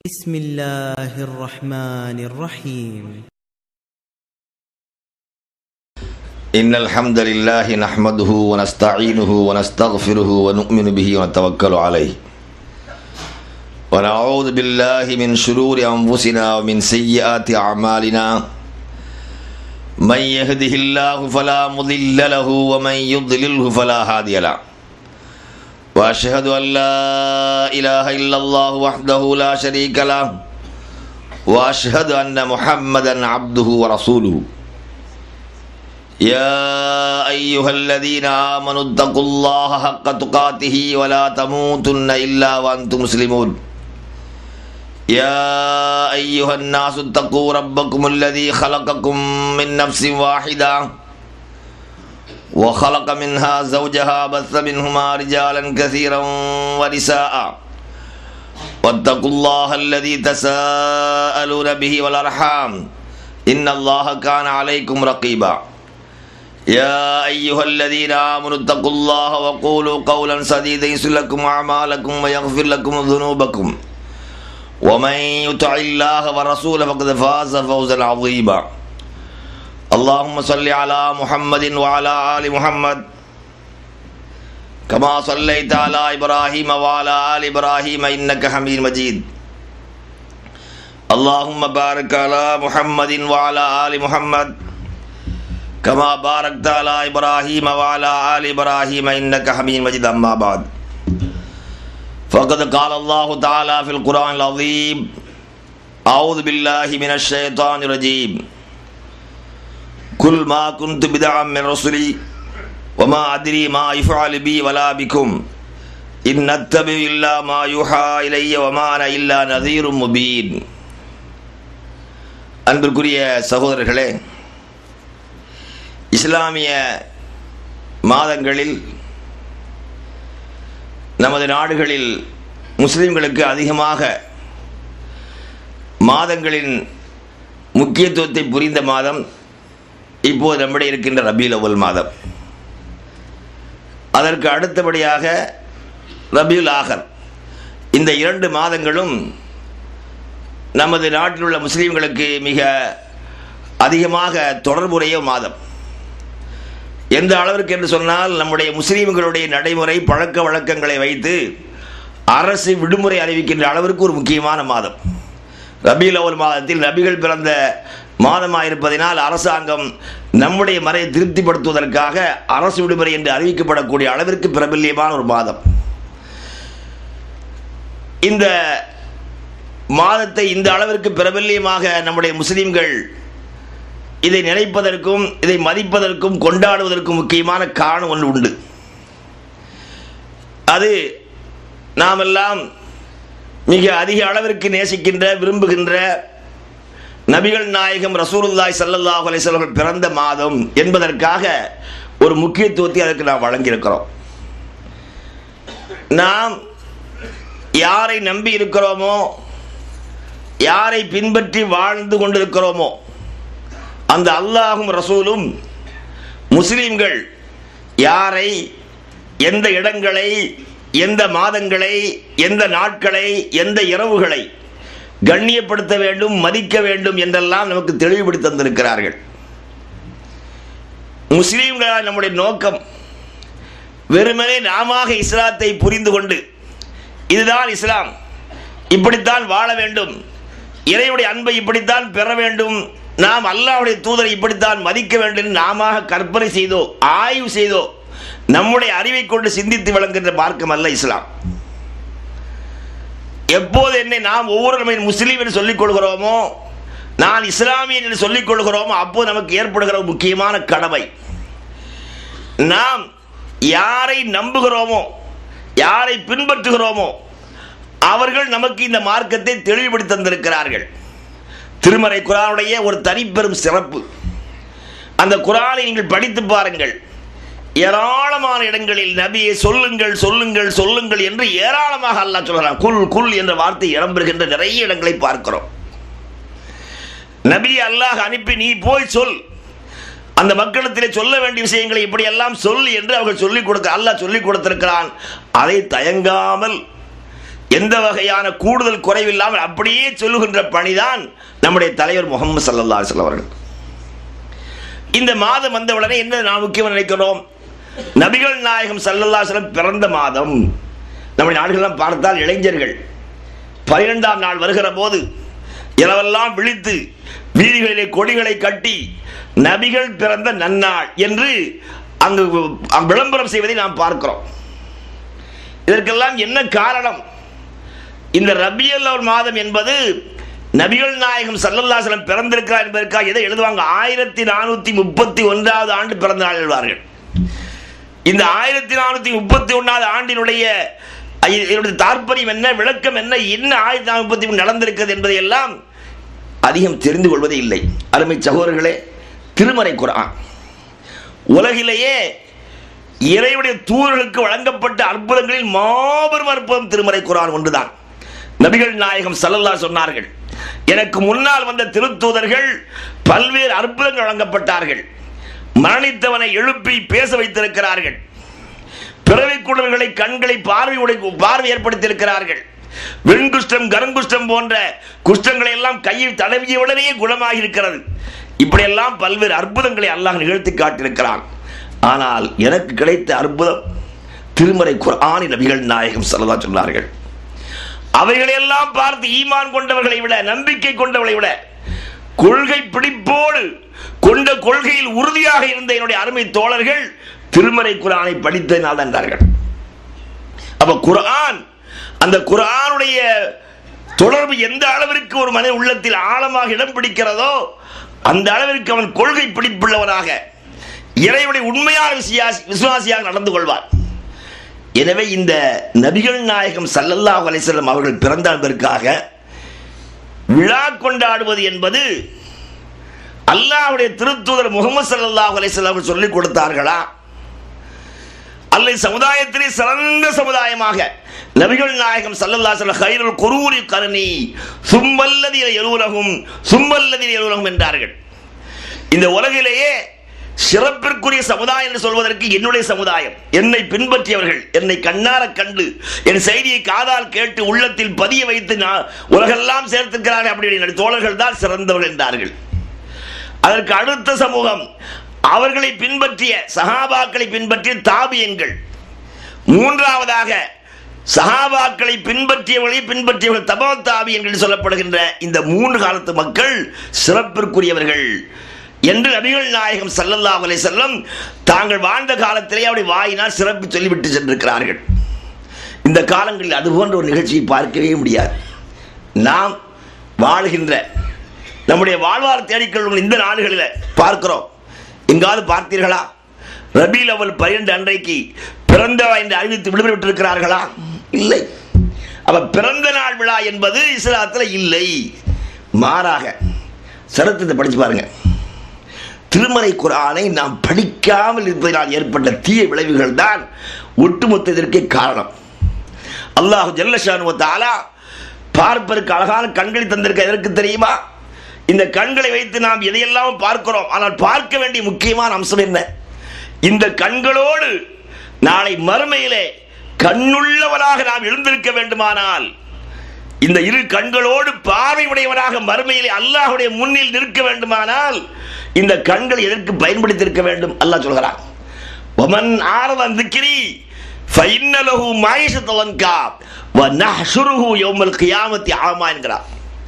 بسم الله الرحمن الرحيم إن الحمد لله نحمده ونستعينه ونستغفره ونؤمن به ونتوكل عليه ونعوذ بالله من شرور أنفسنا ومن سيئات أعمالنا من يهده الله فلا مضل له ومن يضلله فلا هادي له وأشهد أن لا إله إلا الله وحده لا شريك له وأشهد أن محمدا عبده ورسوله يا أيها الذين آمنوا اتقوا الله حق تقاته ولا تموتن إلا وأنتم مسلمون يا أيها الناس اتقوا ربكم الذي خلقكم من نفس واحدة وخلق منها زوجها بث منهما رجالا كثيرا ونساء واتقوا الله الذي تساءلون به والأرحام إن الله كان عليكم رقيبا يا أيها الذين آمنوا اتقوا الله وقولوا قولا سديدا يسر لكم أعمالكم ويغفر لكم ذنوبكم ومن يطع الله ورسوله فقد فاز فوزا عظيما اللهم صل على محمد وعلى آل محمد كما صليت على إبراهيم وعلى آل إبراهيم إنك حميد مجيد اللهم بارك على محمد وعلى آل محمد كما باركت على إبراهيم وعلى آل إبراهيم إنك حميد مجيد أما بعد فقد قال الله تعالى في القرآن العظيم أعوذ بالله من الشيطان الرجيم كل ما كنت بدعا من رسلي وما أدري ما يفعل بي ولا بكم إن نتبع إلا ما يوحى إلي وما أنا إلا نذير مبين அன்பிற்குரிய சகோதரர்களே இஸ்லாமிய மாதங்களில் நமது நாடுகளில் முஸ்லிம்களுக்கு அதிகமாக மாதங்களின் முக்கியத்துவத்தை புரிந்த மாதம் இப்போது நம்முடைய இருக்கின்ற ரபியுல் அவ்வல் மாதம் அதற்கு அடுத்தபடியாக ரபியுல் ஆகர் இந்த இரண்டு மாதங்களும் நமது நாட்டில் உள்ள முஸ்லீம்களுக்கு மிக அதிகமாக தொடர்புடைய மாதம் எந்த அளவிற்கு என்று சொன்னால் நம்முடைய முஸ்லீம்களுடைய நடைமுறை பழக்க வழக்கங்களை வைத்து அரசு விடுமுறை அறிவிக்கின்ற அளவிற்கு ஒரு முக்கியமான மாதம் ரபியுல் அவ்வல் மாதத்தில் நபிகள் பிறந்த மாதமாக இருப்பதினால் அரசாங்கம் நம்முடைய மறையை திருப்திப்படுத்துவதற்காக அரசு விடுமுறை என்று அறிவிக்கப்படக்கூடிய அளவிற்கு பிரபல்யமான ஒரு மாதம் இந்த மாதத்தை இந்த அளவிற்கு பிரபல்யமாக நம்முடைய முஸ்லீம்கள் இதை நினைப்பதற்கும் இதை மதிப்பதற்கும் கொண்டாடுவதற்கும் முக்கியமான காரணம் ஒன்று உண்டு அது நாமெல்லாம் மிக அதிக அளவிற்கு நேசிக்கின்ற விரும்புகின்ற நபிகள் நாயகம் ரசூலுல்லாய் சல்லல்லாஹ் அலிஸ்வர்கள் பிறந்த மாதம் என்பதற்காக ஒரு முக்கியத்துவத்தை அதற்கு நாம் வழங்கியிருக்கிறோம் நாம் யாரை நம்பி இருக்கிறோமோ யாரை பின்பற்றி வாழ்ந்து கொண்டிருக்கிறோமோ அந்த அல்லாஹும் ரசூலும் முஸ்லீம்கள் யாரை எந்த இடங்களை எந்த மாதங்களை எந்த நாட்களை எந்த இரவுகளை கண்ணியப்படுத்த வேண்டும் மதிக்க வேண்டும் என்றெல்லாம் நமக்கு தெளிவுபடுத்தி தந்திருக்கிறார்கள் முஸ்லீம்களால் நம்முடைய நோக்கம் வெறுமனே நாம இஸ்லாத்தை புரிந்து கொண்டு இதுதான் இஸ்லாம் இப்படித்தான் வாழ வேண்டும் இறைவனுடைய அன்பை இப்படித்தான் பெற வேண்டும் நாம் அல்லாவுடைய தூதரை இப்படித்தான் மதிக்க வேண்டும் நாம கற்பனை செய்தோ ஆய்வு செய்தோ நம்முடைய அறிவை கொண்டு சிந்தித்து விளங்குகின்ற மார்க்கம் அல்ல இஸ்லாம் எப்போது என்னை நாம் ஒவ்வொரு நம்ம முஸ்லீம் என்று சொல்லிக் கொள்கிறோமோ நான் இஸ்லாமியன் என்று சொல்லிக் கொள்கிறோமோ அப்போது நமக்கு ஏற்படுகிற முக்கியமான கடமை நாம் யாரை நம்புகிறோமோ யாரை பின்பற்றுகிறோமோ அவர்கள் நமக்கு இந்த மார்க்கத்தை தெளிவுபடுத்தி தந்திருக்கிறார்கள் திருமறை குரானுடைய ஒரு தனிப்பெரும் சிறப்பு அந்த குரானை நீங்கள் படித்து பாருங்கள் ஏராளமான இடங்களில் நபியை சொல்லுங்கள் சொல்லுங்கள் சொல்லுங்கள் என்று ஏராளமாக அல்லாஹ் சொல்கிறான் குல் குல் என்ற வார்த்தை இடம்பெறுகின்ற நிறைய இடங்களை பார்க்கிறோம் நபி அல்லாஹ் அனுப்பி நீ போய் சொல் அந்த மக்களிடத்திலே சொல்ல வேண்டிய விஷயங்களை இப்படியெல்லாம் சொல் என்று அவர்கள் சொல்லிக் கொடுக்க அல்லாஹ் சொல்லிக் கொடுத்திருக்கிறான் அதை தயங்காமல் எந்த வகையான கூடுதல் குறைவில்லாமல் அப்படியே சொல்லுகின்ற பணிதான் நம்முடைய தலைவர் முகமது சல்லல்லா அலிஸ்லாம் அவர்கள் இந்த மாதம் வந்தவுடனே என்ன நாம் முக்கியம் நினைக்கிறோம் நபிகள் நாயகம் சல்லல்லா அலிஸ்லாம் பிறந்த மாதம் நம்முடைய நாடுகளெல்லாம் பார்த்தால் இளைஞர்கள் பனிரெண்டாம் நாள் வருகிற போது இரவெல்லாம் விழித்து வீதிகளிலே கொடிகளை கட்டி நபிகள் பிறந்த நன்னாள் என்று அங்கு விளம்பரம் செய்வதை நாம் பார்க்கிறோம் இதற்கெல்லாம் என்ன காரணம் இந்த ரபியல் அவர் மாதம் என்பது நபிகள் நாயகம் சல்லல்லாசலம் பிறந்திருக்கிறார் என்பதற்காக எதை எழுதுவாங்க ஆயிரத்தி நானூத்தி முப்பத்தி ஒன்றாவது ஆண்டு பிறந்த நாள் எழுவார்கள் இந்த ஆயிரத்தி நானூத்தி முப்பத்தி ஒன்றாவது ஆண்டினுடைய இதனுடைய தாற்பயம் என்ன விளக்கம் என்ன என்ன ஆயிரத்தி நானூத்தி முப்பத்தி மூணு நடந்திருக்கிறது என்பதை எல்லாம் அதிகம் தெரிந்து கொள்வதே இல்லை அருமை சகோதரர்களே திருமறை குரான் உலகிலேயே இறைவனுடைய தூதர்களுக்கு வழங்கப்பட்ட அற்புதங்களில் மாபெரும் அற்புதம் திருமறை குரான் ஒன்றுதான் நபிகள் நாயகம் சல்லல்லா சொன்னார்கள் எனக்கு முன்னால் வந்த திருத்தூதர்கள் பல்வேறு அற்புதங்கள் வழங்கப்பட்டார்கள் மரணித்தவனை எழுப்பி பேச வைத்திருக்கிறார்கள் பிறவை குடல்களை கண்களை பார்வை பார்வை ஏற்படுத்தியிருக்கிறார்கள் வெண்குஷ்டம் கருங்குஷ்டம் போன்ற குஷ்டங்களை எல்லாம் கையில் தடவிய உடனே குணமாகி இருக்கிறது இப்படியெல்லாம் பல்வேறு அற்புதங்களை அல்லாஹ் நிகழ்த்தி காட்டியிருக்கிறான் ஆனால் எனக்கு கிடைத்த அற்புதம் திருமறை குரானி நபிகள் நாயகம் சல்லா சொன்னார்கள் அவைகளையெல்லாம் பார்த்து ஈமான் கொண்டவர்களை விட நம்பிக்கை கொண்டவர்களை விட கொள்கை பிடிப்போடு கொண்ட கொள்கையில் உறுதியாக இருந்த என்னுடைய அருமை தோழர்கள் திருமறை குரானை படித்ததினால் என்றார்கள் அப்ப குரான் அந்த குரானுடைய தொடர்பு எந்த அளவிற்கு ஒரு மனித உள்ளத்தில் ஆழமாக இடம் பிடிக்கிறதோ அந்த அளவிற்கு அவன் கொள்கை பிடிப்புள்ளவனாக இறைவனை உண்மையான விசுவாசியாக நடந்து கொள்வார் எனவே இந்த நபிகள் நாயகம் சல்லல்லாஹ் அலிசல்லம் அவர்கள் பிறந்ததற்காக விழா கொண்டாடுவது என்பது அல்லாஹுடைய திருத்தூதர் முகமது சல்லாஹ் அலிசல்லம் அவர்கள் சொல்லிக் கொடுத்தார்களா அல்லது சமுதாயத்திலே சிறந்த சமுதாயமாக நபிகள் நாயகம் சல்லல்லா சொல்ல ஹைருல் குரூரி கருணி சும்மல்லதில் எழுவுலகும் சும்மல்லதில் எழுவுலகம் என்றார்கள் இந்த உலகிலேயே சிறப்பிற்குரிய சமுதாயம் என்று சொல்வதற்கு என்னுடைய சமுதாயம் என்னை பின்பற்றியவர்கள் என்னை கண்ணார கண்டு என் செய்தியை காதால் கேட்டு உள்ளத்தில் பதிய வைத்து நான் உலகெல்லாம் சேர்த்திருக்கிறார்கள் அப்படி தோழர்கள் தான் சிறந்தவர்கள் என்றார்கள் அதற்கு அடுத்த சமூகம் அவர்களை பின்பற்றிய சகாபாக்களை பின்பற்றிய தாபியங்கள் மூன்றாவதாக சகாபாக்களை பின்பற்றியவர்களை பின்பற்றியவர்கள் தபோ தாபி என்று சொல்லப்படுகின்ற இந்த மூன்று காலத்து மக்கள் சிறப்பிற்குரியவர்கள் என்று நபிகள் நாயகம் சல்லல்லா அலை செல்லம் தாங்கள் வாழ்ந்த காலத்திலே அவருடைய வாயினால் சிறப்பு சொல்லிவிட்டு சென்றிருக்கிறார்கள் இந்த காலங்களில் அது போன்ற ஒரு நிகழ்ச்சியை பார்க்கவே முடியாது நாம் வாழ்கின்ற நம்முடைய வாழ்வார் தேடிக்கொள்ளும் இந்த நாடுகளில் பார்க்கிறோம் எங்காவது பார்த்தீர்களா ரபீல் அவல் பன்னிரண்டு அன்றைக்கு பிறந்த என்று அறிவித்து விடுதலை விட்டிருக்கிறார்களா இல்லை அப்ப பிறந்த நாள் விழா என்பது இஸ்லாத்தில் இல்லை மாறாக சரித்திரத்தை படிச்சு பாருங்க திருமறை குரானை நாம் படிக்காமல் இருப்பதனால் ஏற்பட்ட தீய விளைவுகள் தான் ஒட்டுமொத்த இதற்கே காரணம் அல்லாஹு ஜல்லஷானுவத்தாலா பார்ப்பதற்கு அழகான கண்களை தந்திருக்க எதற்கு தெரியுமா இந்த கண்களை வைத்து நாம் எதையெல்லாம் பார்க்கிறோம் ஆனால் பார்க்க வேண்டிய முக்கியமான அம்சம் என்ன இந்த கண்களோடு நாளை மறுமையிலே கண்ணுள்ளவனாக நாம் எழுந்திருக்க வேண்டுமானால் இந்த இரு கண்களோடு பார்வை உடையவனாக மறுமையிலே அல்லாஹுடைய முன்னில் நிற்க வேண்டுமானால் இந்த கண்கள் எதற்கு பயன்படுத்தி இருக்க வேண்டும் அல்லாஹ் சொல்கிறான் ஒமன் ஆரதன் திக்கிரி ஃபைன்னலஹு மாயிஷத்தவன்கா வ நஹ்ஷுருஹு யௌமல் கியாமத்தி ஆமா என்கிறார்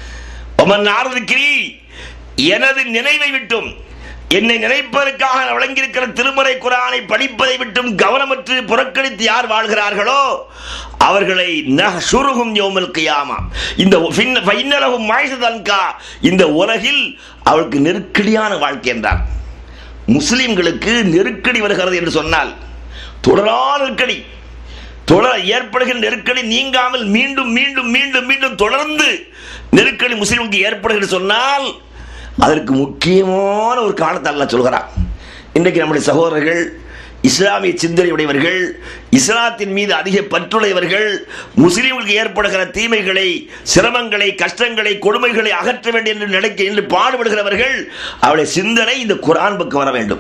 ஒமன் ஆரதிக்கிறி எனது நினைவை விட்டும் என்னை நினைப்பதற்காக வழங்கியிருக்கிற திருமறை குரானை படிப்பதை விட்டும் கவனமற்று புறக்கணித்து யார் வாழ்கிறார்களோ அவர்களை நஹ்ஷுருஹும் யௌமல் கியாமா இந்த ஃபைன்னலஹும் மாயிஷத்தன்கா இந்த உலகில் அவளுக்கு நெருக்கடியான வாழ்க்கை என்றார் முஸ்லிம்களுக்கு நெருக்கடி வருகிறது என்று சொன்னால் தொடரான நெருக்கடி தொடர் ஏற்படுகின்ற நெருக்கடி நீங்காமல் மீண்டும் மீண்டும் மீண்டும் மீண்டும் தொடர்ந்து நெருக்கடி முஸ்லிமுக்கு ஏற்படுகிறது சொன்னால் அதற்கு முக்கியமான ஒரு காரணத்தை அல்ல சொல்கிறான் இன்றைக்கு நம்முடைய சகோதரர்கள் இஸ்லாமிய சிந்தனை உடையவர்கள் இஸ்லாத்தின் மீது அதிக பற்றுடையவர்கள் முஸ்லீம்களுக்கு ஏற்படுகிற தீமைகளை சிரமங்களை கஷ்டங்களை கொடுமைகளை அகற்ற வேண்டும் என்று நினைக்க என்று பாடுபடுகிறவர்கள் அவருடைய சிந்தனை இந்த குரான் பக்கம் வர வேண்டும்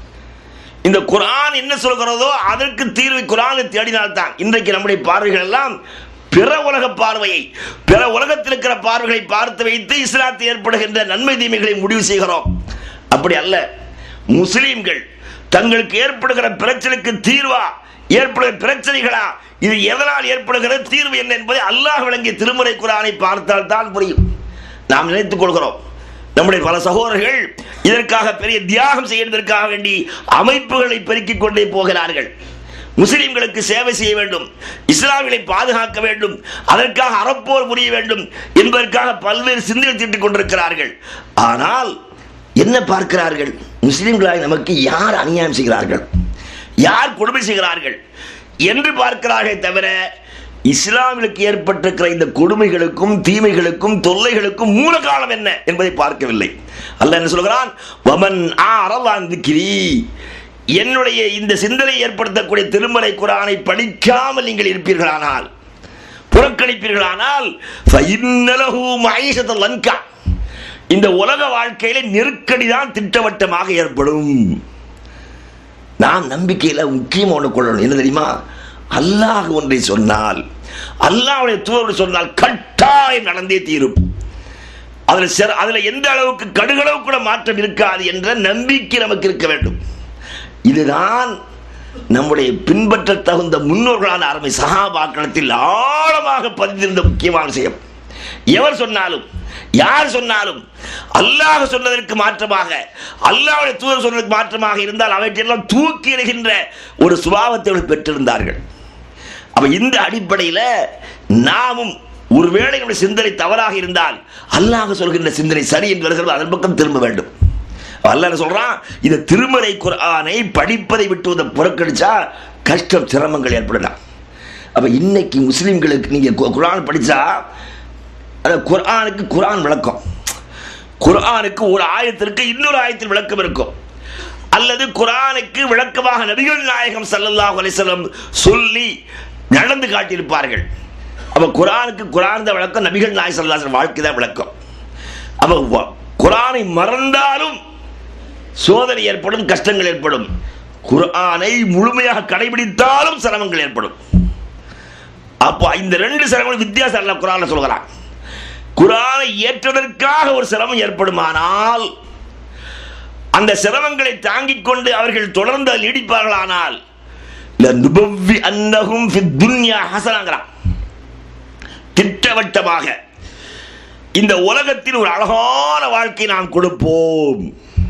இந்த குரான் என்ன சொல்கிறதோ அதற்கு தீர்வு குரானை தேடினால்தான் இன்றைக்கு நம்முடைய பார்வைகள் எல்லாம் பிற உலக பார்வையை பிற உலகத்தில் இருக்கிற பார்வைகளை பார்த்து வைத்து இஸ்லாத்தில் ஏற்படுகின்ற நன்மை தீமைகளை முடிவு செய்கிறோம் அப்படி அல்ல முஸ்லிம்கள் தங்களுக்கு ஏற்படுகிற பிரச்சனைக்கு தீர்வா ஏற்படுகிற பிரச்சனைகளா இது எதனால் ஏற்படுகிற தீர்வு என்ன என்பதை அல்லாஹ் விளங்கிய திருமுறை குரானை பார்த்தால் தான் புரியும் நாம் நினைத்துக் கொள்கிறோம் நம்முடைய பல சகோதரர்கள் இதற்காக பெரிய தியாகம் செய்வதற்காக வேண்டி அமைப்புகளை பெருக்கிக் கொண்டே போகிறார்கள் முஸ்லிம்களுக்கு சேவை செய்ய வேண்டும் இஸ்லாமிகளை பாதுகாக்க வேண்டும் அதற்காக அறப்போர் புரிய வேண்டும் என்பதற்காக பல்வேறு சிந்தனை தீட்டிக் கொண்டிருக்கிறார்கள் ஆனால் என்ன பார்க்கிறார்கள் முஸ்லிம்களாய் நமக்கு யார் அநியாயம் செய்கிறார்கள் யார் கொடுமை செய்கிறார்கள் என்று பார்க்கிறார்கள் தவிர இஸ்லாமிற்கு ஏற்பட்டிருக்கிற இந்த கொடுமைகளுக்கும் தீமைகளுக்கும் தொல்லைகளுக்கும் மூல காலம் என்ன என்பதை பார்க்கவில்லை அல்லாஹ் என்ன சொல்கிறான் வமன் ஆரவான் திக்ரி என்னுடைய இந்த சிந்தனை ஏற்படுத்தக்கூடிய திருமலை குரானை படிக்காமல் நீங்கள் இருப்பீர்களானால் புறக்கணிப்பீர்களானால் ஃபஇன்னலஹு மஈஷத்தல் லன்கா இந்த உலக வாழ்க்கையில நெருக்கடி தான் திட்டவட்டமாக ஏற்படும் நாம் நம்பிக்கையில முக்கியம் ஒன்று கொள்ளணும் என்ன தெரியுமா அல்லாஹ் ஒன்றை சொன்னால் அல்லாஹ்வுடைய தூதர் சொன்னால் கட்டாயம் நடந்தே தீரும் அதில் சிற அதில் எந்த அளவுக்கு கடுகளவு கூட மாற்றம் இருக்காது என்ற நம்பிக்கை நமக்கு இருக்க வேண்டும் இதுதான் நம்முடைய பின்பற்ற தகுந்த முன்னோர்களான அருமை சகாபாக்களத்தில் ஆழமாக பதிந்திருந்த முக்கியமான விஷயம் எவர் சொன்னாலும் யார் சொன்னாலும் அல்லாஹ் சொன்னதற்கு மாற்றமாக அல்லாஹ்வுடைய தூதர் சொன்னதற்கு மாற்றமாக இருந்தால் அவற்றையெல்லாம் தூக்கி எறிகின்ற ஒரு சுபாவத்தை அவர்கள் பெற்றிருந்தார்கள் அப்ப இந்த அடிப்படையில் நாமும் ஒருவேளை நம்முடைய சிந்தனை தவறாக இருந்தால் அல்லாஹ் சொல்கின்ற சிந்தனை சரி என்று வருகிறது அதன் பக்கம் திரும்ப வேண்டும் அல்லாஹ் என்ன சொல்றான் இந்த திருமறை குர்ஆனை படிப்பதை விட்டு இதை புறக்கணிச்சா கஷ்டம் சிரமங்கள் ஏற்படலாம் அப்ப இன்னைக்கு முஸ்லிம்களுக்கு நீங்க கு- குர்ஆன் படிச்சா அந்த குர்ஆனுக்கு குர்ஆன் விளக்கம் குர்ஆனுக்கு ஒரு ஆயத்திற்கு இன்னொரு ஆயத்தில் விளக்கம் இருக்கும் அல்லது குர்ஆனுக்கு விளக்கமாக நபிகள் நாயகம் ஸல்லல்லாஹு அலைஹி வஸல்லம் சொல்லி நடந்து காட்டியிருப்பார்கள் அப்ப குர்ஆனுக்கு குர்ஆன் தான் விளக்கம் நபிகள் நாயகம் ஸல்லல்லாஹு அலைஹி வஸல்லம் வாழ்க்கை தான் விளக்கம் அப்ப வ- குர்ஆனை மறந்தாலும் சோதனை ஏற்படும் கஷ்டங்கள் ஏற்படும் குர்ஆனை முழுமையாக கடைபிடித்தாலும் சிரமங்கள் ஏற்படும் அப்போ இந்த ரெண்டு சிரமங்கள் வித்தியாசம் அல்ல குரான சொல்கிறான் குரானை ஏற்றதற்காக ஒரு சிரமம் ஏற்படுமானால் அந்த சிரமங்களை தாங்கிக் கொண்டு அவர்கள் தொடர்ந்து அதில் நீடிப்பார்களானால் லனுபவ்வி அன்னஹும் ஃபித் துன்யா ஹஸனாங்கிறான் திட்டவட்டமாக இந்த உலகத்தில் ஒரு அழகான வாழ்க்கை நாம் கொடுப்போம்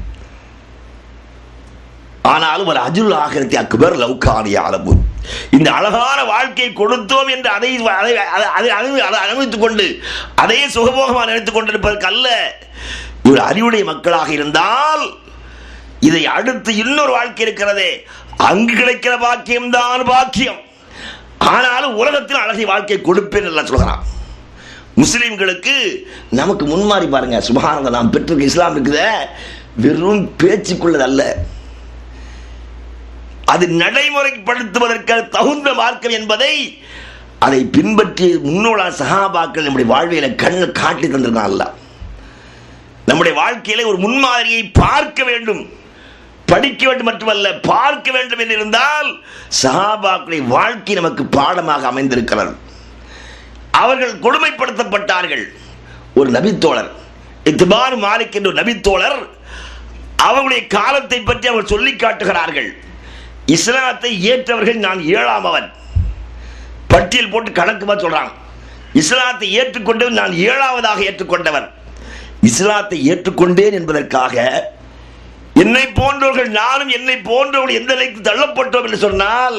ஆனாலும் ஒரு அஜுல் ஆகிரத்தி அக்பர் லவ்கானி அளவு இந்த அழகான வாழ்க்கையை கொடுத்தோம் என்று அதை அதை அதை- அதை அனுபவி- அதை அனுபவித்துக் கொண்டு அதே சுகபோகமாக நினைத்துக் கொண்டிருப்பதற்கு அல்ல இவர் அறிவுடைய மக்களாக இருந்தால் இதை அடுத்து இன்னொரு வாழ்க்கை இருக்கிறதே அங்கு கிடைக்கிற பாக்கியம்தான் பாக்கியம் ஆனாலும் உலகத்தில் அழகை வாழ்க்கை கொடுப்பேன் எல்லாம் சொல்கிறான் முஸ்லிம்களுக்கு நமக்கு முன்மாறி பாருங்க சுபஹானங்க நாம் பெற்றிருக்க இஸ்லாம் இருக்குதே வெறும் பேச்சுக்குள்ளது அல்ல அது நடைமுறைப்படுத்துவதற்கு தகுந்த மார்க்கம் என்பதை அதை பின்பற்றி முன்னோட சகாபாக்கள் நம்முடைய வாழ்வியல கண்ணில் காட்டி தந்திருக்கான் அல்லாஹ். நம்முடைய வாழ்க்கையில ஒரு முன்மாதிரியை பார்க்க வேண்டும் படிக்க வேண்டும் மட்டுமல்ல பார்க்க வேண்டும் என்று இருந்தால் சஹாபாக்களை வாழ்க்கை நமக்கு பாடமாக அமைந்திருக்கிறது அவர்கள் கொடுமைப்படுத்தப்பட்டார்கள் ஒரு நபித்தோழர் இத்திபார் மாலிக் என்ற ஒரு நபித்தோழர் அவர்களுடைய காலத்தை பற்றி அவர் சொல்லி காட்டுகிறார்கள் இஸ்லாத்தை ஏற்றவர்கள் நான் ஏழாமவன் பட்டியல் போட்டு கணக்குமா சொல்றான் இஸ்லாத்தை ஏற்றுக்கொண்டவன் நான் ஏழாவதாக ஏற்றுக்கொண்டவன் இஸ்லாத்தை ஏற்றுக்கொண்டேன் என்பதற்காக என்னை போன்றவர்கள் நானும் என்னை போன்றவர்கள் எந்த நிலைக்கு தள்ளப்பட்டோம் என்று சொன்னால்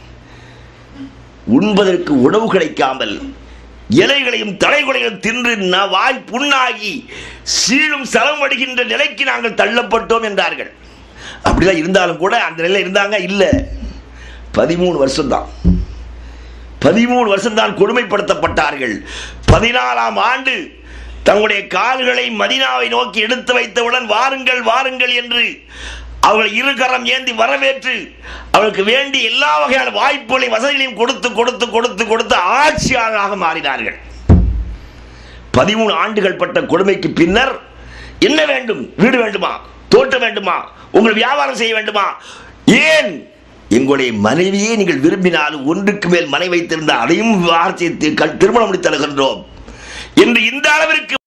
உண்பதற்கு உணவு கிடைக்காமல் இலைகளையும் தலைகளையும் தின்று ந- வாய் புண்ணாகி சீழும் சலமடுகின்ற நிலைக்கு நாங்கள் தள்ளப்பட்டோம் என்றார்கள் அப்படிலாம் இருந்தாலும் கூட அந்த நிலையில் இருந்தாங்க இல்லை பதிமூணு வருஷம்தான் பதிமூணு வருஷம்தான் கொடுமைப்படுத்தப்பட்டார்கள் பதினாலாம் ஆண்டு தங்களுடைய கால்களை மதினாவை நோக்கி எடுத்து வைத்தவுடன் வாருங்கள் வாருங்கள் என்று அவர்கள் இருகரம் ஏந்தி வரவேற்று அவர்களுக்கு வேண்டிய எல்லா வகையான வாய்ப்புகளையும் வசதிகளையும் கொடுத்து கொடுத்து கொடுத்து கொடுத்து ஆட்சியாளராக மாறினார்கள் பதிமூணு ஆண்டுகள் பட்ட கொடுமைக்கு பின்னர் என்ன வேண்டும் வீடு வேண்டுமா தோட்டம் வேண்டுமா உங்கள் வியாபாரம் செய்ய வேண்டுமா ஏன் எங்களுடைய மனைவியை நீங்கள் விரும்பினாலும் ஒன்றுக்கு மேல் மனை வைத்திருந்த அதையும் வார்த்தை திருமணம் முடித்து தருகின்றோம் என்று இந்த அளவிற்கு